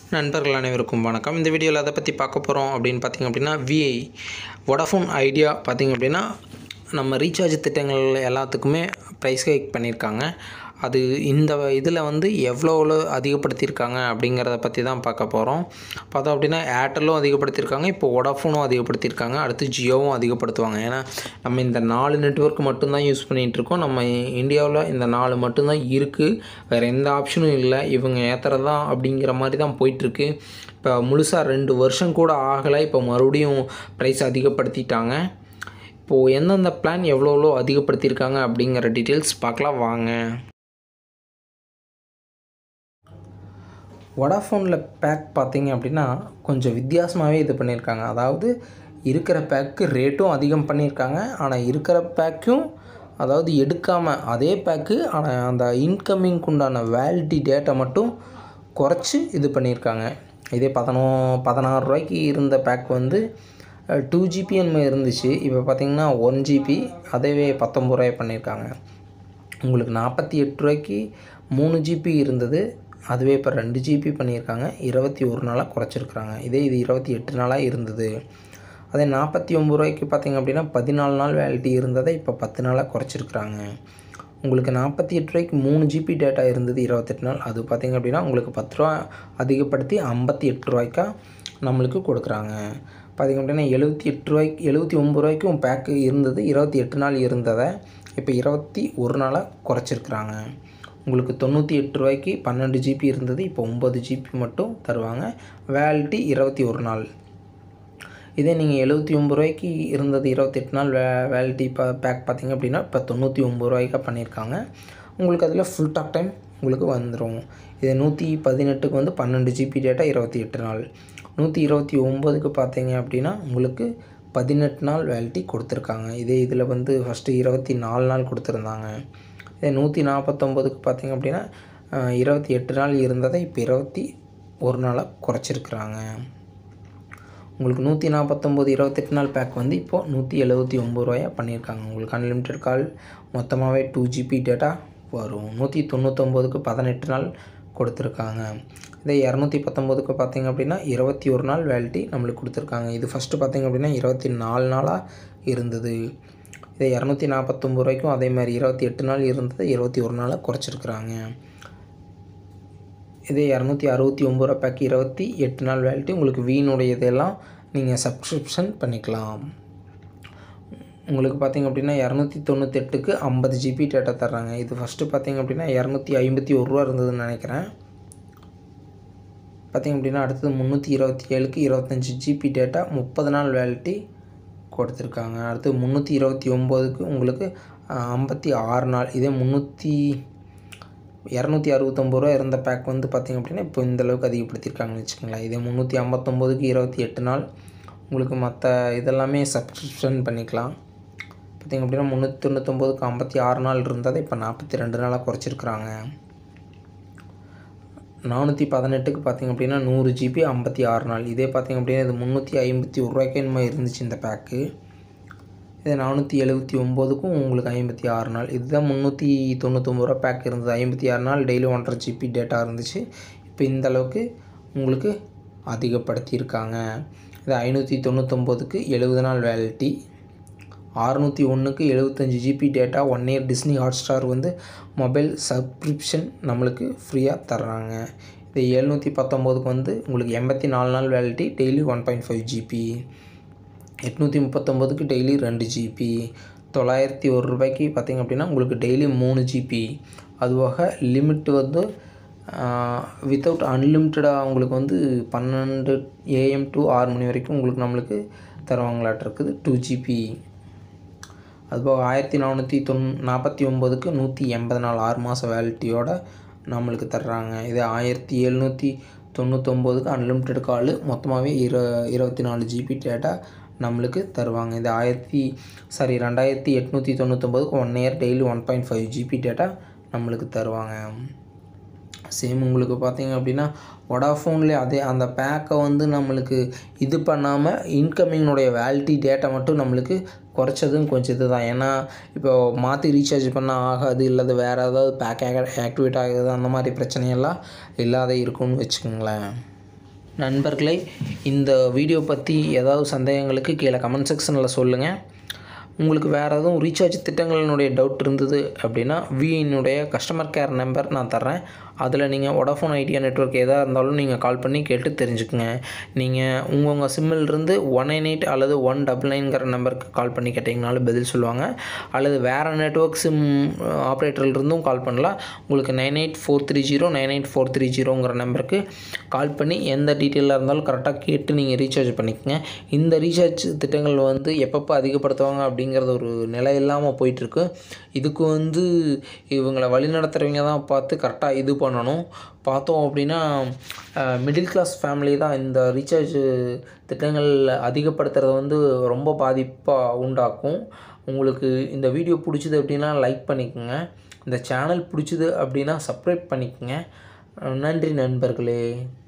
நண்பர்கள் அனைவருக்கும் வணக்கம் இந்த வீடியோவில் அதை பற்றி பார்க்க போகிறோம் அப்படின்னு பார்த்திங்க அப்படின்னா விஐ வோடாஃபோன் ஐடியா பார்த்திங்க அப்படின்னா நம்ம ரீசார்ஜ் திட்டங்கள் எல்லாத்துக்குமே ப்ரைஸ் ஹைக் பண்ணியிருக்காங்க அது இந்த இதில் வந்து எவ்வளோ எவ்வளோ அதிகப்படுத்தியிருக்காங்க அப்படிங்கிறத பற்றி தான் பார்க்க போகிறோம் பார்த்தோம் அப்படின்னா ஏர்டெல்லும் அதிகப்படுத்தியிருக்காங்க இப்போ வோடாஃபோனும் அதிகப்படுத்தியிருக்காங்க அடுத்து ஜியோவும் அதிகப்படுத்துவாங்க ஏன்னா நம்ம இந்த நாலு நெட்வொர்க் மட்டும்தான் யூஸ் பண்ணிகிட்டு இருக்கோம் நம்ம இந்தியாவில் இந்த நாலு மட்டும்தான் இருக்குது வேறு எந்த ஆப்ஷனும் இல்லை இவங்க ஏற்றுறது தான் அப்படிங்கிற மாதிரி தான் போயிட்டுருக்கு இப்போ முழுசாக ரெண்டு வருஷம் கூட ஆகலை இப்போ மறுபடியும் ப்ரைஸ் அதிகப்படுத்திட்டாங்க இப்போது எந்தெந்த பிளான் எவ்வளோ எவ்வளோ அதிகப்படுத்தியிருக்காங்க அப்படிங்கிற டீட்டெயில்ஸ் பார்க்கலாம் வாங்க வடாஃபோனில் பேக் பார்த்தீங்க அப்படின்னா கொஞ்சம் வித்தியாசமாகவே இது பண்ணியிருக்காங்க அதாவது இருக்கிற பேக்கு ரேட்டும் அதிகம் பண்ணியிருக்காங்க ஆனால் இருக்கிற பேக்கும் அதாவது எடுக்காமல் அதே பேக்கு ஆனால் அந்த இன்கமிங்க்கு உண்டான வேலிட்டி டேட்டை மட்டும் குறைச்சி இது பண்ணியிருக்காங்க இதே பதினோ பதினாறு ரூபாய்க்கு இருந்த பேக் வந்து டூ ஜிபி என்ன இருந்துச்சு இப்போ பார்த்திங்கன்னா ஒன் ஜிபி அதேவே பத்தொம்பது ரூபாய் பண்ணியிருக்காங்க உங்களுக்கு நாற்பத்தி எட்டு ரூபாய்க்கு மூணு ஜிபி இருந்தது அதுவே இப்போ ரெண்டு ஜிபி பண்ணியிருக்காங்க இருபத்தி ஒரு நாளாக குறைச்சிருக்குறாங்க இதே இது இருபத்தி எட்டு நாளாக இருந்தது அதே நாற்பத்தி ஒம்பது ரூபாய்க்கு பார்த்திங்க அப்படின்னா பதினாலு நாள் வேலிட்டி இருந்ததை இப்போ பத்து நாளாக குறைச்சிருக்குறாங்க உங்களுக்கு நாற்பத்தி எட்டு ரூபாய்க்கு மூணு ஜிபி டேட்டா இருந்தது இருபத்தெட்டு நாள் அது பார்த்திங்க அப்படின்னா உங்களுக்கு பத்து ரூபா அதிகப்படுத்தி ஐம்பத்தி எட்டு ரூபாய்க்கா நம்மளுக்கு கொடுக்குறாங்க பார்த்திங்க அப்படின்னா எழுபத்தி எட்டு ரூபாய்க்கு எழுபத்தி ஒம்பது ரூபாய்க்கும் பேக்கு இருந்தது இருபத்தி எட்டு நாள் இருந்ததை இப்போ இருபத்தி ஒரு நாளாக குறைச்சிருக்குறாங்க உங்களுக்கு தொண்ணூற்றி எட்டு ரூபாய்க்கு பன்னெண்டு ஜிபி இருந்தது இப்போ ஒம்பது ஜிபி மட்டும் தருவாங்க வேலிட்டி இருபத்தி ஒரு நாள் இதே நீங்கள் எழுபத்தி ஒம்பது ரூபாய்க்கு இருந்தது இருபத்தெட்டு நாள் வே வேலிட்டி ப பேக் பார்த்திங்க அப்படின்னா இப்போ தொண்ணூற்றி ஒம்பது ரூபாய்க்கா பண்ணியிருக்காங்க உங்களுக்கு அதில் ஃபுல் டாக் டைம் உங்களுக்கு வந்துடும் இது நூற்றி பதினெட்டுக்கு வந்து பன்னெண்டு ஜிபி டேட்டா இருபத்தி எட்டு நாள் நூற்றி இருபத்தி ஒம்போதுக்கு பார்த்தீங்க அப்படின்னா உங்களுக்கு பதினெட்டு நாள் வேலிட்டி கொடுத்துருக்காங்க இதே இதில் வந்து ஃபஸ்ட்டு இருபத்தி நாலு நாள் கொடுத்துருந்தாங்க இதே நூற்றி நாற்பத்தொம்போதுக்கு பார்த்திங்க அப்படின்னா இருபத்தி எட்டு நாள் இருந்ததை இப்போ இருபத்தி ஒரு நாளாக குறைச்சிருக்குறாங்க உங்களுக்கு நூற்றி நாற்பத்தொம்போது இருபத்தெட்டு நாள் பேக் வந்து இப்போது நூற்றி எழுபத்தி ஒம்பது ரூபாயாக பண்ணியிருக்காங்க உங்களுக்கு அன்லிமிட்டெட் கால் மொத்தமாகவே டூ ஜிபி டேட்டா வரும் நூற்றி தொண்ணூத்தொம்போதுக்கு பதினெட்டு நாள் கொடுத்துருக்காங்க இதே இரநூத்தி பத்தொம்போதுக்கு பார்த்திங்க அப்படின்னா இருபத்தி ஒரு நாள் வேலிட்டி நம்மளுக்கு கொடுத்துருக்காங்க இது ஃபஸ்ட்டு பார்த்திங்க அப்படின்னா இருபத்தி நாலு நாளாக இருந்தது இதே இரநூத்தி நாற்பத்தொம்பது ரூபாய்க்கும் அதே மாதிரி இருபத்தி எட்டு நாள் இருந்தது இருபத்தி ஒரு நாளாக குறைச்சிருக்குறாங்க இதே இரநூத்தி அறுபத்தி ஒம்பது ரூபா பேக் இருபத்தி எட்டு நாள் வேலிட்டி உங்களுக்கு வீணுடைய இதெல்லாம் நீங்கள் சப்ஸ்கிரிப்ஷன் பண்ணிக்கலாம் உங்களுக்கு பார்த்திங்க அப்படின்னா இரநூத்தி தொண்ணூத்தெட்டுக்கு ஐம்பது ஜிபி டேட்டா தர்றாங்க இது ஃபஸ்ட்டு பார்த்திங்க அப்படின்னா இரநூத்தி ஐம்பத்தி ஒரு ரூபா இருந்ததுன்னு நினைக்கிறேன் பார்த்திங்க அப்படின்னா அடுத்தது முந்நூற்றி இருபத்தி ஏழுக்கு இருபத்தஞ்சி ஜிபி டேட்டா முப்பது நாள் வேலிட்டி கொடுத்துருக்காங்க அடுத்து முந்நூற்றி இருபத்தி ஒம்போதுக்கு உங்களுக்கு ஐம்பத்தி ஆறு நாள் இதே முந்நூற்றி இரநூத்தி அறுபத்தொம்பது ரூபா இருந்த பேக் வந்து பார்த்திங்க அப்படின்னா இப்போ இந்தளவுக்கு அதிகப்படுத்தியிருக்காங்கன்னு வச்சுக்கோங்களேன் இதே முந்நூற்றி ஐம்பத்தொம்போதுக்கு இருபத்தி எட்டு நாள் உங்களுக்கு மற்ற இதெல்லாமே சப்ஸ்கிரிப்ஷன் பண்ணிக்கலாம் பார்த்திங்க அப்படின்னா முந்நூற்றி தொண்ணூத்தொம்போதுக்கு ஐம்பத்தி ஆறு நாள் இருந்ததை இப்போ நாற்பத்தி ரெண்டு நாளாக குறைச்சிருக்குறாங்க நானூற்றி பதினெட்டுக்கு பார்த்திங்க அப்படின்னா நூறு ஜிபி ஐம்பத்தி ஆறு நாள் இதே பார்த்திங்க அப்படின்னா இது முந்நூற்றி ஐம்பத்தி ஒரு ரூபாய்க்கு என்னமோ இருந்துச்சு இந்த பேக்கு இதே நானூற்றி எழுபத்தி ஒம்போதுக்கும் உங்களுக்கு ஐம்பத்தி ஆறு நாள் இதுதான் முந்நூற்றி தொண்ணூத்தொம்பது ரூபா பேக் இருந்தது ஐம்பத்தி ஆறு நாள் டெய்லி ஒன்றரை ஜிபி டேட்டா இருந்துச்சு இப்போ இந்த அளவுக்கு உங்களுக்கு அதிகப்படுத்தியிருக்காங்க இது ஐநூற்றி தொண்ணூத்தொம்போதுக்கு எழுபது நாள் வேலிட்டி அறுநூற்றி ஒன்றுக்கு எழுபத்தஞ்சி GB data one year Disney Hotstar வந்து மொபைல் சப்ஸ்கிரிப்ஷன் நம்மளுக்கு ஃப்ரீயாக தர்றாங்க இது எழுநூற்றி பத்தொம்போதுக்கு வந்து உங்களுக்கு எண்பத்தி நாலு நாள் validity daily one point five GB எட்நூற்றி முப்பத்தொம்போதுக்கு டெய்லி ரெண்டு ஜிபி தொள்ளாயிரத்தி ஒரு ரூபாய்க்கு பார்த்திங்க அப்படின்னா உங்களுக்கு டெய்லி மூணு ஜிபி அதுவாக லிமிட் வந்து வித்தவுட் அன்லிமிட்டடாக உங்களுக்கு வந்து பன்னெண்டு ஏஎம் டு ஆறு மணி வரைக்கும் உங்களுக்கு நம்மளுக்கு தருவாங்களாட்டு இருக்குது டூ ஜிபி அதுபோக ஆயிரத்தி நானூற்றி தொன் நாற்பத்தி ஒம்போதுக்கு நூற்றி எண்பது நாள் ஆறு மாதம் வேலிட்டியோட நம்மளுக்கு தர்றாங்க இது ஆயிரத்தி எழுநூற்றி தொண்ணூத்தொம்போதுக்கு அன்லிமிட்டெட் கால் மொத்தமாகவே இரு இருபத்தி நாலு ஜிபி டேட்டா நம்மளுக்கு தருவாங்க இது ஆயிரத்தி சாரி ரெண்டாயிரத்தி எட்நூற்றி தொண்ணூத்தொம்போதுக்கு one year daily one point five GB data நம்மளுக்கு தருவாங்க சேம் உங்களுக்கு பார்த்தீங்க அப்படின்னா வொடாஃபோன்லேயே அதே அந்த பேக்கை வந்து நம்மளுக்கு இது பண்ணாமல் இன்கமிங்கினுடைய வேலிட்டி டேட்டா மட்டும் நம்மளுக்கு குறைச்சதும் கொஞ்சம் இது தான் ஏன்னா இப்போ மாற்றி ரீசார்ஜ் பண்ணால் ஆகாது இல்லது வேறு ஏதாவது பேக் ஆக்டிவேட் ஆகுது அந்த மாதிரி பிரச்சனையெல்லாம் இல்லாத இருக்கும்னு வச்சுக்கோங்களேன் நண்பர்களே இந்த வீடியோ பற்றி ஏதாவது சந்தேகங்களுக்கு கீழே கமெண்ட் செக்ஷனில் சொல்லுங்கள் உங்களுக்கு வேறு எதுவும் ரீசார்ஜ் திட்டங்களினுடைய டவுட் இருந்தது அப்படின்னா வியினுடைய கஸ்டமர் கேர் நம்பர் நான் தர்றேன் அதில் நீங்கள் ஒடாஃபோன் ஐடியா நெட்ஒர்க் எதாக இருந்தாலும் நீங்கள் கால் பண்ணி கேட்டு தெரிஞ்சுக்குங்க நீங்கள் உங்கள் உங்கள் சிம்மிலிருந்து ஒன் நைன் எயிட் அல்லது ஒன் டபுள் நைன்கிற நம்பருக்கு கால் பண்ணி கேட்டிங்கனாலும் பதில் சொல்லுவாங்க அல்லது வேறு நெட்ஒர்க் சிம் ஆப்ரேட்டர்லேருந்தும் கால் பண்ணலாம் உங்களுக்கு nine eight four three zero nine eight four three ஜீரோங்கிற நம்பருக்கு கால் பண்ணி எந்த டீட்டெயிலாக இருந்தாலும் கரெக்டாக கேட்டு நீங்கள் ரீசார்ஜ் பண்ணிக்கோங்க இந்த ரீசார்ஜ் திட்டங்கள் வந்து எப்பப்போ அதிகப்படுத்துவாங்க அப்படிங்கிறது ஒரு நிலை இல்லாமல் போயிட்டுருக்கு இதுக்கு வந்து இவங்களை வழிநடத்துகிறவங்க தான் பார்த்து கரெக்டாக இது பண்ணணும் பார்த்தோம் அப்படின்னா மிடில் கிளாஸ் ஃபேமிலி தான் இந்த ரீசார்ஜ் திட்டங்கள் அதிகப்படுத்துறது வந்து ரொம்ப பாதிப்பாக உண்டாக்கும் உங்களுக்கு இந்த வீடியோ பிடிச்சிது அப்படின்னா லைக் பண்ணிக்கோங்க இந்த சேனல் பிடிச்சிது அப்படின்னா சப்ஸ்கிரைப் பண்ணிக்கோங்க நன்றி நண்பர்களே